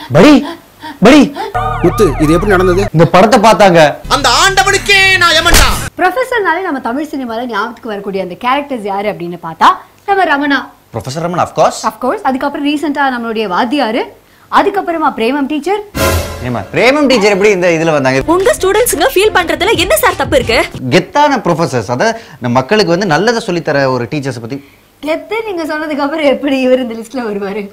படி படி முத்து இது எப்படி நடந்தது இந்த படத்தை பார்த்தாங்க அந்த ஆண்டவனுக்கே நான் எமன்டா ப்ரொஃபஸர்னாலே நம்ம தமிழ் சினிமால ஞாபகத்துக்கு வரக்கூடிய அந்த கேரக்டர்ஸ் யாரு அப்படின்னு பார்த்தா நம்ம Ramana professor Raman of course of course அதுக்கப்புறம் ரீசெண்டா நம்மளுடைய வாத்தியாரு அதுக்கப்புறமா பிரேமம் டீச்சர் ஏமா பிரேமம் டீச்சர் எப்படி இந்த இதுல வந்தாங்க உங்க ஸ்டூடெண்ட்ஸுங்க ஃபீல் பண்றதுல என்ன சார் தப்பு இருக்கு கெத்தான ப்ரொஃபசர்ஸ் அதாவது நம்ம மக்களுக்கு வந்து நல்லதை சொல்லித்தர ஒரு டீச்சர்ஸ் பத்தி கெத்து நீங்க சொன்னதுக்கு அப்புறம் எப்படி இவர் இந்த லிஸ்ட்ல வருவாரு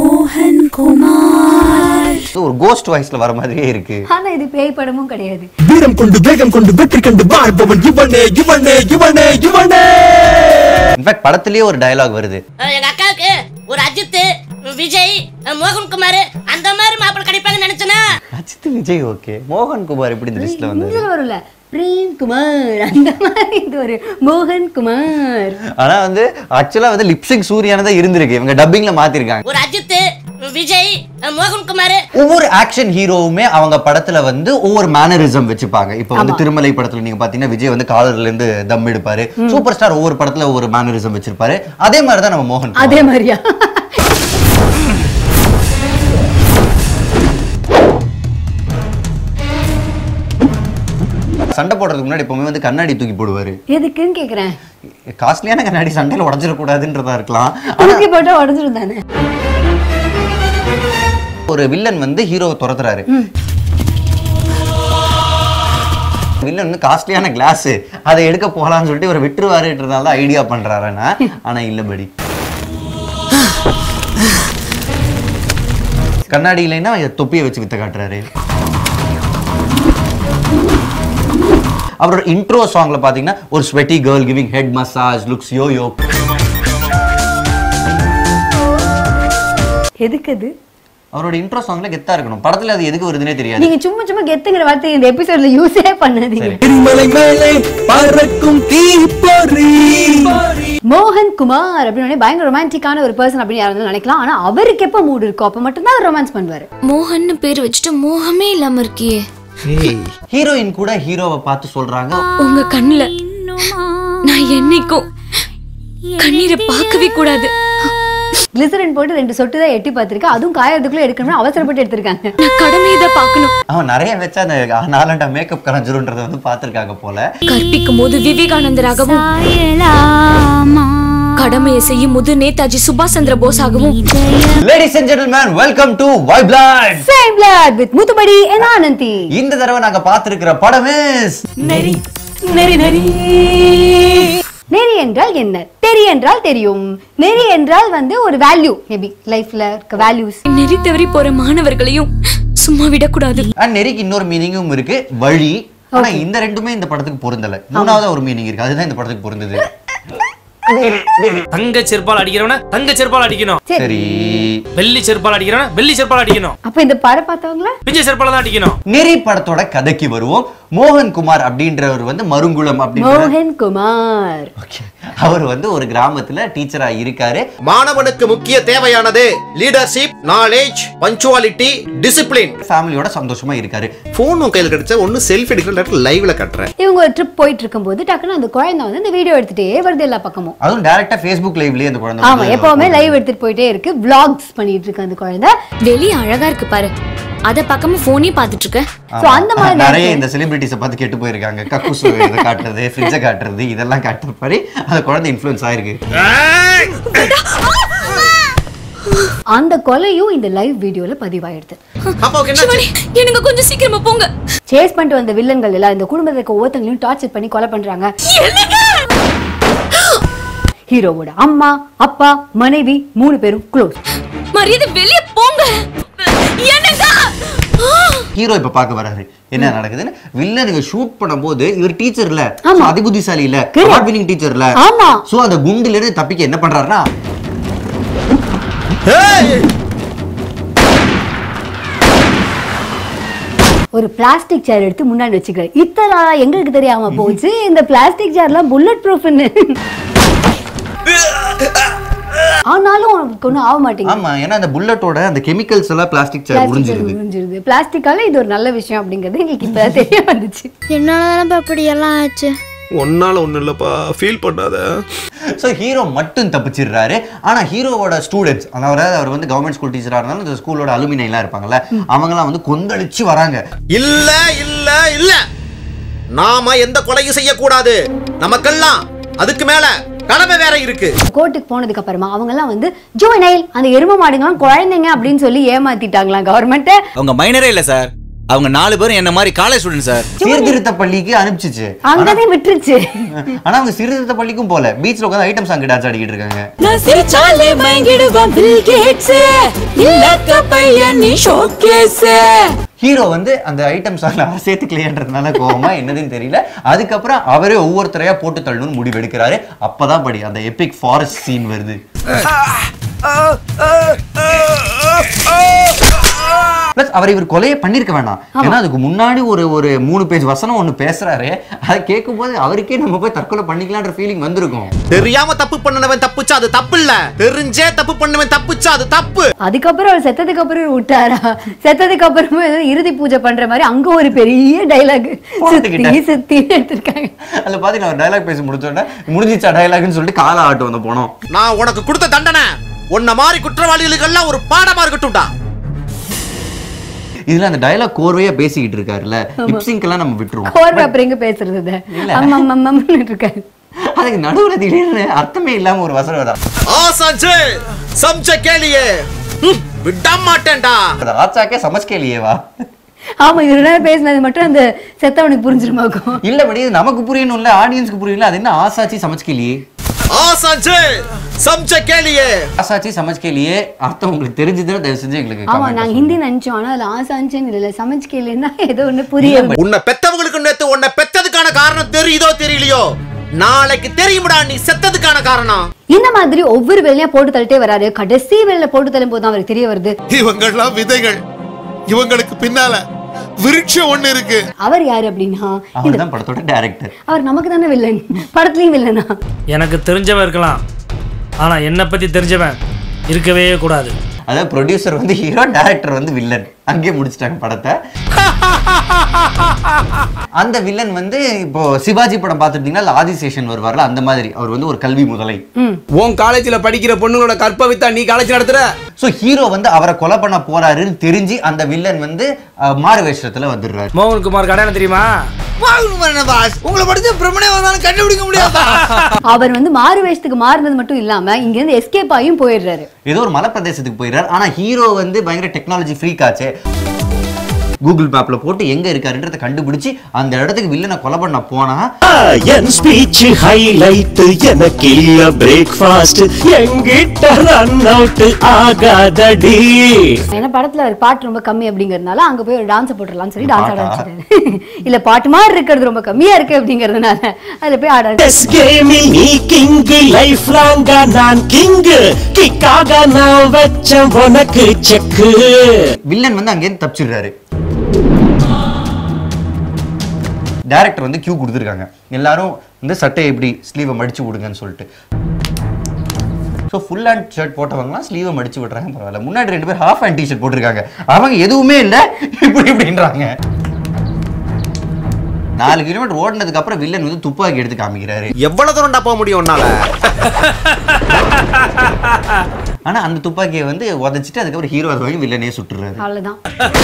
ஒரு கோஸ்ட் வாய்ஸ்ல வர மாதிரியே இருக்கு ஆனா இது பேய் படமும் கிடையாது வீரம் கொண்டு வேகம் கொண்டு வெற்றி கண்டு வாழ்பவன் இவனே இவனே இவனே இவனே இன்ஃபேக்ட் படத்திலேயே ஒரு டயலாக் வருது அஹ் எங்க அக்காவுக்கு ஒரு அஜித் விஜய் அஹ் மோகன்குமார் அந்த மாதிரி மாப்பிள்ளை கிடைப்பாங்கன்னு நினைச்சேனா அஜித் விஜய் ஓகே மோகன் குமார் எப்படி இந்த லிஸ்ட்ல வந்தாரு இதுல வரும்ல பிரேம் குமார் அந்த மாதிரி இது ஒரு மோகன் குமார் ஆனா வந்து ஆக்சுவலா வந்து லிப்சிங் சூர்யானதா இருந்திருக்கு இவங்க டப்பிங்ல மாத்திருக்காங்க ஒரு அஜித் விஜய் அஹ் மோகன்குமார் ஒவ்வொரு ஆக்ஷன் ஹீரோவுமே அவங்க படத்துல வந்து ஒவ்வொரு மேனரிசம் வச்சுப்பாங்க இப்போ வந்து திருமலை படத்துல நீங்க பாத்தீங்கன்னா விஜய் வந்து காலர்ல இருந்து தம் எடுப்பாரு சூப்பர் ஸ்டார் ஒவ்வொரு படத்துல ஒவ்வொரு மேனரிசம் வச்சிருப்பாரு அதே மாதிரி தான் நம்ம மோகன் குமார். அதே மாதிரியா சண்டை போடுறதுக்கு முன்னாடி எப்பவுமே வந்து கண்ணாடி தூக்கி போடுவாரு எதுக்குன்னு கேக்குறேன் காஸ்ட்லியான கண்ணாடி சண்டையில உடஞ்சிடக்கூடாதுன்றதா இருக்கலாம் ஆனா தூக்கி போட்டா உடஞ்சிரும் தானே ஒரு வில்லன் வந்து ஹீரோவை துரத்துறாரு வில்லன் வந்து காஸ்ட்லியான கிளாஸ் அதை எடுக்க போகலாம்னு சொல்லிட்டு இவர் விட்டுருவாருன்றதால தான் ஐடியா பண்றாருன்னா ஆனா இல்ல படி கண்ணாடி இல்லைன்னா தொப்பியை வச்சு வித்த காட்டுறாரு அவரோட இன்ட்ரோ சாங்ல பாத்தீங்கன்னா ஒரு sweaty girl giving head massage looks yo yo எதுக்கு அது அவரோட இன்ட்ரோ சாங்ல கெத்தா இருக்கணும் படத்துல அது எதுக்கு வருதுன்னே தெரியாது நீங்க சும்மா சும்மா கெத்துங்கிற வார்த்தை இந்த எபிசோட்ல யூஸே பண்ணாதீங்க திருமலை மேலே பறக்கும் தீப்பொறி மோகன் குமார் அப்படின்னு பயங்கர ரொமான்டிக்கான ஒரு பர்சன் அப்படின்னு யாரும் நினைக்கலாம் ஆனா அவருக்கு எப்ப மூடு இருக்கோ அப்ப மட்டும் தான் ரொமான்ஸ் பண்ணுவாரு மோகன்னு பேர் வச்சுட்டு மோகமே இல்லாம இருக்கியே ஹீரோயின் கூட ஹீரோவை பார்த்து சொல்றாங்க உங்க கண்ணுல நான் என்னைக்கும் கண்ணீரை பார்க்கவே கூடாது கிளிசரின் போட்டு ரெண்டு சொட்டு தான் எட்டி பார்த்திருக்கேன் அதுவும் காயறதுக்குள்ள எடுக்கணும்னு அவசரப்பட்டு எடுத்திருக்காங்க நான் கடமையை தான் பார்க்கணும் அவன் நிறைய வச்சு அந்த நாலண்டா மேக்கப் கரைஞ்சிருன்றத வந்து பார்த்திருக்காங்க போல கற்பிக்கும் போது விவேகானந்தராகவும் கடமையை செய்யும் போது நேதாஜி சுபாஷ் சந்திர போஸ் ஆகவும் ladies and gentlemen welcome to why blood same blood with Muthupadi and Anandhi இந்த தடவை நாங்க பார்த்திருக்கிற படமே நெறி என்றால் என்ன தெரி என்றால் தெரியும் நெறி என்றால் வந்து ஒரு வேல்யூ மேபி லைஃப்ல இருக்க வேல்யூஸ் நெறி தவறி போற மாணவர்களையும் சும்மா விடக்கூடாது அண்ட் நெறிக்கு இன்னொரு மீனிங்கும் இருக்கு வழி ஆனா இந்த ரெண்டுமே இந்த படத்துக்கு பொருந்தல மூணாவது ஒரு மீனிங் இருக்கு அதுதான் இந்த படத்துக்கு பொருந்தது தங்க செருப்பால் அடிக்கிறவன தங்க செருப்பால் அடிக்கணும் சரி வெள்ளி செருப்பால் அடிக்கிறவன வெள்ளி செருப்பால் அடிக்கணும் அப்ப இந்த படம் பார்த்தவங்கள பிஞ்சை செருப்பால தான் அடிக்கணும் நெறி படத்தோட கதைக்கு வருவோம் மோகன் குமார் அப்படின்றவர் வந்து மருங்குளம் அப்படின்ற மோகன் குமார் Okay. அவர் வந்து ஒரு கிராமத்துல டீச்சரா இருக்காரு மாணவனுக்கு முக்கிய தேவையானது லீடர்ஷிப் நாலேஜ் பஞ்சுவாலிட்டி டிசிப்ளின் ஃபேமிலியோட சந்தோஷமா இருக்காரு போன் உன் கையில் கிடைச்சா ஒன்னு செல்ஃபி எடுக்கிற லைவ்ல கட்டுறேன் இவங்க ஒரு ட்ரிப் போயிட்டு இருக்கும்போது டக்குன்னு அந்த குழந்தை வந்து இந்த வீடியோ எடுத்துட்டே வருது எல்லா பக்கமும் அதுவும் டைரக்டா ஃபேஸ்புக் லைவ்லயே அந்த குழந்தை ஆமா வந்து எப்பவுமே லைவ் எடுத்துட்டு போயிட்டே இருக்கு vlogs பண்ணிட்டு இருக்கு அந்த குழந்தை வெளிய அழகா இருக்கு பாரு அத பக்கமா போனே பாத்துட்டு இருக்க சோ அந்த மாதிரி நிறைய நேரத்துல- இந்த செலிபிரிட்டிஸை பார்த்து கெட்டு போயிருக்காங்க கக்கூசு இதை காட்டுறது ஃப்ரிட்ஜை காட்டுறது இதெல்லாம் காட்டுற மாதிரி அந்த குழந்தை இன்ஃப்ளூயன்ஸ் ஆயிருக்கு அந்த கொலையும் இந்த லைவ் வீடியோல பதிவாயிடுது அப்பாவுக்கு என்ன சிவானி, எனக்கு கொஞ்சம் சீக்கிரமா போங்க சேஸ் பண்ணிட்டு வந்த வில்லன்கள் எல்லாம் இந்த குடும்பத்துல இருக்க ஒவ்வொருத்தங்களையும் டார்ச்சர் பண்ணி கொலை பண்றாங்க ஹீரோவோட அம்மா அப்பா மனைவி மூணு பேரும் க்ளோஸ் மரியாதை வெளிய போங்க என்னங்க ஆ! ஹீரோ இப்ப பார்க்க வராரு என்ன நடக்குதுன்னு வில்லனுங்க ஷூட் பண்ணும்போது இவர் டீச்சர் இல்ல ஆமா. So, அதிபுத்திசாலி இல்ல Correct. அவார்ட் வினிங் டீச்சர் இல்ல ஆமா. சோ அந்த குண்டுல இருந்து தப்பிக்க என்ன பண்றாருன்னா ஒரு பிளாஸ்டிக் சேர் எடுத்து முன்னாடி வச்சுக்கிறாரு இத்தனை நாளா எங்களுக்கு தெரியாம போச்சு இந்த பிளாஸ்டிக் சேர்லாம் புல்லட் ப்ரூஃப்னு ஆனாலும் உனக்கு ஒன்றும் ஆக மாட்டேங்குது ஆமா ஏன்னா அந்த புல்லட்டோட அந்த கெமிக்கல்ஸ் எல்லாம் பிளாஸ்டிக் சேர் பிளாஸ்டிக் உறிஞ்சிருது உறிஞ்சிருது பிளாஸ்டிக்கால இது ஒரு நல்ல விஷயம் அப்படிங்கிறது எங்களுக்கு இப்பதான் தெரிய வந்துச்சு என்னால தானே இப்படி எல்லாம் ஆச்சு ஒன்னால ஒண்ணு இல்லப்பா ஃபீல் பண்ணாத ஸோ ஹீரோ மட்டும் தப்பிச்சிடுறாரு ஆனா ஹீரோவோட ஸ்டூடெண்ட்ஸ் அதாவது அவர் வந்து கவர்மெண்ட் ஸ்கூல் டீச்சரா இருந்தாலும் இந்த ஸ்கூலோட அலுமினை எல்லாம் இருப்பாங்கல்ல அவங்கலாம் வந்து கொந்தளிச்சு வராங்க இல்ல இல்ல இல்ல நாம எந்த கொலையும் செய்யக்கூடாது நமக்கெல்லாம் அதுக்கு மேல கடமை வேற இருக்கு கோர்ட்டுக்கு போனதுக்கு அப்புறமா அவங்க எல்லாம் வந்து ஜுவனைல் அந்த எரும மாடுங்கலாம் குழந்தைங்க அப்படின்னு சொல்லி ஏமாத்திட்டாங்களாம் கவர்மெண்ட் அவங்க மைனரே இல்ல சார் அவங்க நாலு பேரும் என்ன மாதிரி காலேஜ் ஸ்டூடெண்ட் சார் சீர்திருத்த பள்ளிக்கு அனுப்பிச்சிச்சு அங்கதான் விட்டுருச்சு ஆனா அவங்க சீர்திருத்த பள்ளிக்கும் போல பீச்ல உட்காந்து ஐட்டம் சாங் டான்ஸ் ஆடிக்கிட்டு இருக்காங்க நான் சிரிச்சாலே மயங்கிடுவான் பில் கேட்ஸ் இல்லக்க பையன் நீ ஷோகேஸ் ஹீரோ வந்து அந்த ஐட்டம் சாங்ல சேர்த்துக்கலையன்றதுனால கோவமா என்னதுன்னு தெரியல அதுக்கப்புறம் அவரே ஒவ்வொருத்தரையா போட்டு தள்ளணும்னு முடிவெடுக்கிறாரு அப்பதான் படி அந்த எபிக் ஃபாரஸ்ட் சீன் வருது பிளஸ் அவர் இவர் கொலையை பண்ணிருக்க வேணாம் ஏன்னா அதுக்கு முன்னாடி ஒரு ஒரு மூணு பேஜ் வசனம் ஒண்ணு பேசுறாரு அதை கேட்கும் போது அவருக்கே நம்ம போய் தற்கொலை பண்ணிக்கலான்ற ஃபீலிங் வந்திருக்கும் தெரியாம தப்பு பண்ணவன் தப்புச்சா அது தப்பு இல்ல தெரிஞ்சே தப்பு பண்ணவன் தப்புச்சா அது தப்பு அதுக்கப்புறம் அவர் செத்ததுக்கு அப்புறம் விட்டாரா செத்ததுக்கு அப்புறமா ஏதோ இறுதி பூஜை பண்ற மாதிரி அங்க ஒரு பெரிய டைலாக் போட்டுக்கிட்ட. சுத்தி சுத்தி எடுத்திருக்காங்க அதுல பாத்தீங்கன்னா அவர் டைலாக் பேசி முடிச்ச உடனே முடிஞ்சிச்சா டைலாக்னு சொல்லிட்டு கால ஆட்டம் வந்து போனோம் நான் உனக்கு கொடுத்த தண்டனை உன்ன மாதிரி குற்றவாளிகளுக்கெல்லாம் ஒரு பாடமா இருக்கட்டும்டா இதுல அந்த டைலாக் கோர்வையா பேசிக்கிட்டு இருக்காருல்ல லிப்சிங்க் எல்லாம் நம்ம விட்டுருவோம் கோர்வை அப்புறம் எங்க பேசுறது இதை? இல்ல. அம்மா அம்மா அம்மான்னு இருக்காரு அதுக்கு நடுவுல திடீர்னு அர்த்தமே இல்லாம ஒரு வசனம் வரும் ஆசாஞ்சு சம்ச கேளியே ம், விட மாட்டேன்டா அது ஆச்சாக்கே சமஸ்கேலியேவா ஆமா இவரு நேரம் பேசினது மட்டும் அந்த செத்தவனுக்கு புரிஞ்சிருமாக்கும் இல்ல படி இது நமக்கு புரியணும்ல ஆடியன்ஸ்க்கு புரியல அது என்ன ஆசாச்சி சமஸ்கேலியே ஆசாஞ்சு சம்ச கேளியே ஆசாச்சி சமஸ்கேலியே அர்த்தம் உங்களுக்கு தெரிஞ்சதுன்னா தயவு செஞ்சு எங்களுக்கு ஆமா comment நாங்க பண்ணுங்க. ஹிந்தி நினைச்சோம் ஆனா அதுல ஆசாஞ்சுன்னு இல்ல சமைச்சு கேளுன்னா ஏதோ ஒண்ணு புரிய உன்னை பெத்தவங்களுக்கு நேத்து உன்னை பெத்ததுக்கான காரணம் தெரியுதோ தெரியலையோ நாளைக்கு தெரியும்டா நீ செத்ததுக்கான காரணம் இந்த மாதிரி ஒவ்வொரு வேலையா போட்டு தள்ளிட்டே வராரு கடைசி வேலையில போட்டு தள்ளும் போது தான் அவருக்கு தெரிய வருது இவங்கெல்லாம் விதைகள் இவங்களுக்கு பின்னால விருட்சம் ஒண்ணு இருக்கு அவர் யாரு அப்படின்னா அவர் தான் படத்தோட டைரக்டர் அவர் நமக்கு தானே வில்லன் படத்துலயும் வில்லனா எனக்கு தெரிஞ்சவன் இருக்கலாம் ஆனா என்னை பத்தி தெரிஞ்சவன் இருக்கவே கூடாது அதாவது ப்ரொடியூசர் வந்து ஹீரோ டைரக்டர் வந்து வில்லன் அங்கேயே முடிச்சிட்டாங்க படத்தை அந்த வில்லன் வந்து இப்போ சிவாஜி படம் பார்த்துட்டீங்கன்னா அதுல ஆதிசேஷன் வருவார்ல அந்த மாதிரி அவர் வந்து ஒரு கல்வி முதலை உன் காலேஜ்ல படிக்கிற பொண்ணுங்களோட கற்பவித்தா நீ காலேஜ் நடத்துற ஸோ ஹீரோ வந்து அவரை கொலை பண்ண போறாருன்னு தெரிஞ்சு அந்த வில்லன் வந்து அஹ், மாறு வேஷத்துல வந்துடுறாரு மோகன்குமார் அடையாளம் தெரியுமா உங்களை படிச்ச பிரம்மனே வந்தாலும் கண்டுபிடிக்க முடியாது அவர் வந்து மாறு வேஷத்துக்கு மாறினது மட்டும் இல்லாம இங்க இருந்து எஸ்கேப் ஆகியும் போயிடுறாரு ஏதோ ஒரு மலைப்பிரதேசத்துக்கு போயிடுறாரு ஆனா ஹீரோ வந்து பயங்கர டெக்னாலஜி ஃப்ரீக் ஆச்சே கூகுள் மேப்ல போட்டு எங்க இருக்காருன்றத கண்டுபிடிச்சு அந்த இடத்துக்கு வில்லனை கொலை பண்ண போனா என் ஸ்பீச் ஹைலைட் எனக்கு இல்ல பிரேக்ஃபாஸ்ட் எங்கிட்ட ரன் அவுட் ஆகாதடி ஏன்னா படத்துல ஒரு பாட்டு ரொம்ப கம்மி அப்படிங்கறதுனால அங்க போய் ஒரு டான்ஸ் போட்டுடலாம்னு சொல்லி டான்ஸ் ஆட வச்சுட்டாரு இல்ல பாட்டு மாதிரி இருக்கிறது ரொம்ப கம்மியா இருக்கு அப்படிங்கறதுனால அதுல போய் ஆட எஸ் கேமில் நீ கிங் லைஃப் லாங்கா நான் கிங் கிக்காக நான் வச்ச உனக்கு செக்கு வில்லன் வந்து அங்கேருந்து தப்பிச்சிடுறாரு டேரக்டர் வந்து கியூ கொடுத்துருக்காங்க எல்லாரும் வந்து சட்டையை எப்படி ஸ்லீவை மடிச்சு விடுங்கன்னு சொல்லிட்டு ஸோ ஃபுல் ஹேண்ட் ஷர்ட் போட்டவங்கலாம் ஸ்லீவை மடிச்சு விடுறாங்க பரவாயில்ல முன்னாடி ரெண்டு பேர் ஹாஃப் ஹேண்ட் டிஷர்ட் போட்டிருக்காங்க அவங்க எதுவுமே இல்லை இப்படி இப்படின்றாங்க நாலு கிலோமீட்டர் ஓடினதுக்கு அப்புறம் வில்லன் வந்து துப்பாக்கி எடுத்து காமிக்கிறாரு எவ்வளவு தூரம்டா போக முடியும் உன்னால ஆனா அந்த துப்பாக்கியை வந்து உதச்சிட்டு அதுக்கப்புறம் ஹீரோ அதை வாங்கி வில்லனே சுட்டுறாரு அவ்வளவுதான்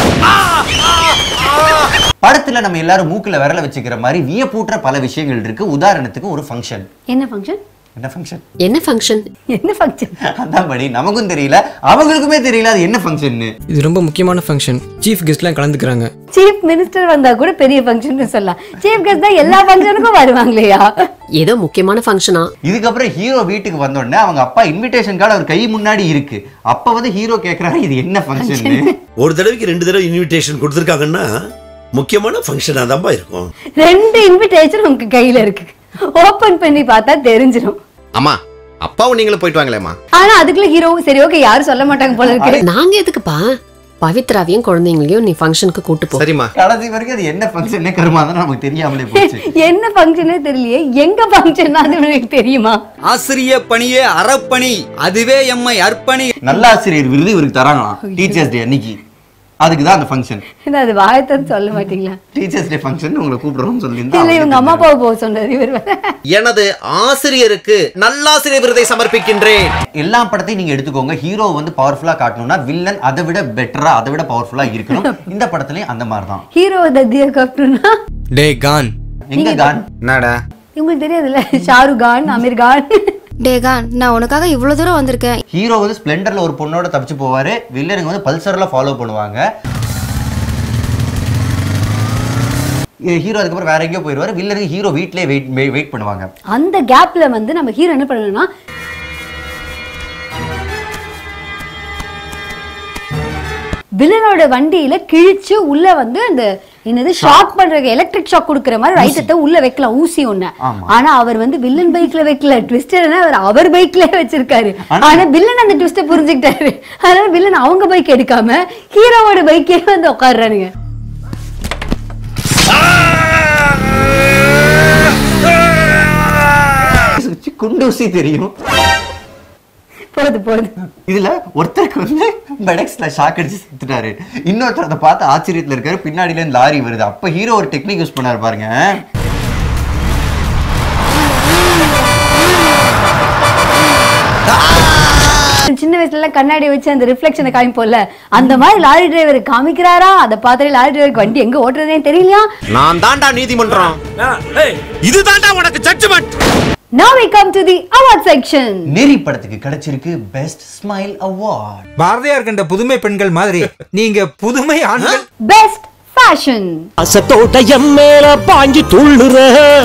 படத்துல நம்ம எல்லாரும் மூக்குல விரல வச்சுக்கிற மாதிரி வியப்பூட்டுற பல விஷயங்கள் இருக்கு உதாரணத்துக்கு ஒரு ஃபங்க்ஷன் என்ன ஃபங்க்ஷன் என்ன ஃபங்க்ஷன் என்ன ஃபங்க்ஷன் என்ன ஃபங்க்ஷன் அதான் படி நமக்கும் தெரியல அவங்களுக்குமே தெரியல அது என்ன ஃபங்க்ஷன் இது ரொம்ப முக்கியமான ஃபங்க்ஷன் சீஃப் கெஸ்ட்லாம் கலந்துக்கிறாங்க சீஃப் மினிஸ்டர் வந்தா கூட பெரிய ஃபங்க்ஷன் சொல்லலாம் சீஃப் கெஸ்ட் தான் எல்லா ஃபங்க்ஷனுக்கும் வருவாங்களேயா ஏதோ முக்கியமான ஃபங்க்ஷனா இதுக்கப்புறம் ஹீரோ வீட்டுக்கு வந்த உடனே அவங்க அப்பா இன்விடேஷன் கார்டு அவர் கை முன்னாடி இருக்கு அப்ப வந்து ஹீரோ கேக்குறாரு இது என்ன ஃபங்க்ஷன் ஒரு தடவைக்கு ரெண்டு தடவை இன்விடேஷன் கொடுத்துருக்காங்கன்னா முக்கியமான ஃபங்க்ஷனாக தான்ப்பா இருக்கும் ரெண்டு இன்விடேஷன் உங்க கையில இருக்கு ஓபன் பண்ணி பார்த்தா தெரிஞ்சிடும் அம்மா அப்பாவும் நீங்களும் போயிட்டு வாங்களேம்மா ஆனா அதுக்குள்ள ஹீரோ சரி ஓகே யாரும் சொல்ல மாட்டாங்க போல இருக்கு நாங்க எதுக்குப்பா பவித்ராவையும் குழந்தைங்களையும் நீ ஃபங்க்ஷனுக்கு கூட்டு போ சரிம்மா கடைசி வரைக்கும் அது என்ன ஃபங்க்ஷன் கருமாதான் நமக்கு தெரியாமலே போச்சு என்ன ஃபங்க்ஷனே தெரியலையே எங்க ஃபங்க்ஷன் அது உங்களுக்கு தெரியுமா ஆசிரிய பணியே அறப்பணி அதுவே எம்மை அர்ப்பணி நல்ல ஆசிரியர் விருது இவருக்கு தராங்களாம் டீச்சர்ஸ் டே அன்னைக்கு அதுக்கு தான் அந்த ஃபங்க்ஷன் என்ன அது வாயத்தன்னு சொல்ல மாட்டீங்களா டீச்சர்ஸ் டே ஃபங்க்ஷன் உங்களை கூப்பிடுறோம்னு இல்ல சொல்லியிருந்தா இவங்க அம்மா அப்பாவை போக சொன்னாரு இவர் வேற. எனது ஆசிரியருக்கு நல்லாசிரியர் விருதை சமர்ப்பிக்கின்றேன் எல்லா படத்தையும் நீங்க எடுத்துக்கோங்க ஹீரோ வந்து பவர்ஃபுல்லா காட்டணும்னா வில்லன் அதை விட பெட்டரா அதை விட பவர்ஃபுல்லா இருக்கணும் இந்த படத்துலயும் அந்த மாதிரி தான் ஹீரோ தத்திய கப்டுனா டே கான் எங்க கான் என்னடா உங்களுக்கு தெரியாதுல்ல ஷாருக் கான் அமீர் கான் டேகான் நான் உனக்காக இவ்வளவு தூரம் வந்திருக்கேன் ஹீரோ வந்து ஸ்ப்ளெண்டர்ல ஒரு பொண்ணோட தப்பிச்சு போவாரு வில்லனுங்க வந்து பல்சர்ல ஃபாலோ பண்ணுவாங்க ஹீரோ அதுக்கப்புறம் வேற எங்கேயோ போயிடுவாரு வில்லனுக்கு ஹீரோ வீட்லயே வெயிட் வெயிட் பண்ணுவாங்க அந்த கேப்ல வந்து நம்ம ஹீரோ என்ன பண்ணணும்னா வில்லனோட வண்டியில கிழிச்சு உள்ள வந்து அந்த என்னது ஷாக் பண்றதுக்கு எலக்ட்ரிக் ஷாக் கொடுக்குற மாதிரி ரைட்டத்தை உள்ள வைக்கலாம் ஊசி ஒண்ணு ஆமா. ஆனா அவர் வந்து வில்லன் பைக்ல வைக்கல ட்விஸ்டர் அவர் அவர் பைக்ல வச்சிருக்காரு ஆனா- ஆனா வில்லன் அந்த ட்விஸ்ட புரிஞ்சுக்கிட்டாரு அதனால வில்லன் அவங்க பைக் எடுக்காம ஹீரோவோட பைக்கே வந்து உட்காடுறானுங்க குண்டூசி தெரியும் போகுது போகுது இதுல ஒருத்தருக்கு வந்து பெடெக்ஸ்ல ஷாக் அடிச்சு செத்துட்டாரு இன்னொருத்தர் அதை பார்த்து ஆச்சரியத்துல இருக்காரு பின்னாடில இருந்து லாரி வருது அப்ப ஹீரோ ஒரு டெக்னிக் யூஸ் பண்ணாரு பாருங்க சின்ன வயசுல எல்லாம் கண்ணாடி வச்சு அந்த ரிஃப்ளெக்ஷனை காமிப்போம்ல அந்த மாதிரி லாரி டிரைவர் காமிக்கிறாரா அதை பார்த்துட்டு லாரி டிரைவருக்கு வண்டி எங்க ஓட்டுறதே தெரியலையா நான் தாண்டா நீதிமன்றம் இது தாண்டா உனக்கு judgement Now we come to the award section. நெறி படத்துக்கு கிடைச்சிருக்கு பெஸ்ட் ஸ்மைல் அவார்ட் பாரதியார் கண்ட புதுமை பெண்கள் மாதிரி நீங்க புதுமை ஆண்கள் Best fashion. அசத்தோட எம் மேல பாஞ்சு துள்ளுற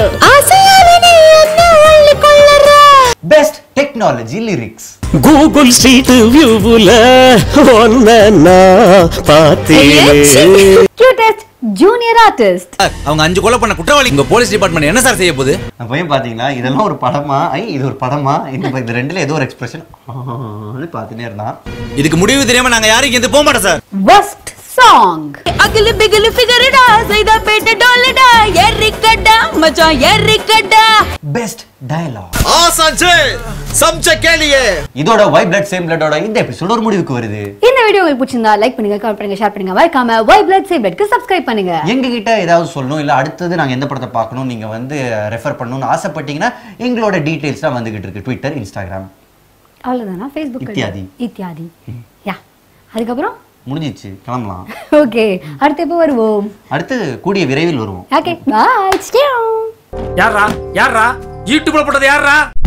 best technology lyrics Google street வியூவுல ஒன்ன நான் பார்த்தேன் Cutest junior artist. அவங்க அஞ்சு கொலை பண்ண குற்றவாளி உங்க போலீஸ் டிபார்ட்மெண்ட் என்ன சார் செய்ய போகுது நான் போய் பாத்தீங்களா இதெல்லாம் ஒரு படமா ஐ இது ஒரு படமா இந்த இது ரெண்டுல ஏதோ ஒரு எக்ஸ்பிரஷன் பார்த்துட்டே இருந்தான் இதுக்கு முடிவு தெரியாம நாங்க யாரும் இங்க போக மாட்டோம் சார் Worst song. அகிலு பிகிலு ஃபிகருடா சைதா பேட்ட டோலடா எரிக்கடா மச்சான் எரிக்கடா பெஸ்ட் டயலாக் ஆசாஞ்சே சம்ச கேளியே இதோட ஒய் பிளட் சேம் பிளட்டோட இந்த எபிசோட் ஒரு முடிவுக்கு வருது இந்த வீடியோ உங்களுக்கு பிடிச்சிருந்தா லைக் பண்ணுங்க கமெண்ட் பண்ணுங்க ஷேர் பண்ணுங்க மறக்காம வை பிளட் சேவ் பெட்க்கு சப்ஸ்கிரைப் பண்ணுங்க எங்க கிட்ட ஏதாவது சொல்லணும் இல்ல அடுத்தது நாங்க எந்த படத்தை பார்க்கணும் நீங்க வந்து ரெஃபர் பண்ணணும்னு ஆசைப்பட்டீங்கன்னா எங்களோட டீடைல்ஸ் தான் வந்துகிட்டு இருக்கு ட்விட்டர் இன்ஸ்டாகிராம் அவ்வளவுதானா ஃபேஸ்புக் இத்தியாதி. இத்தியாதி யா அதுக்கப்புறம் முடிஞ்சிச்சு கிளம்பலாம் ஓகே அடுத்து எப்போ வருவோம் அடுத்து கூடிய விரைவில் வருவோம் ஓகே பாய் யாரா யாரா யூடியூப்ல போட்டது யாரா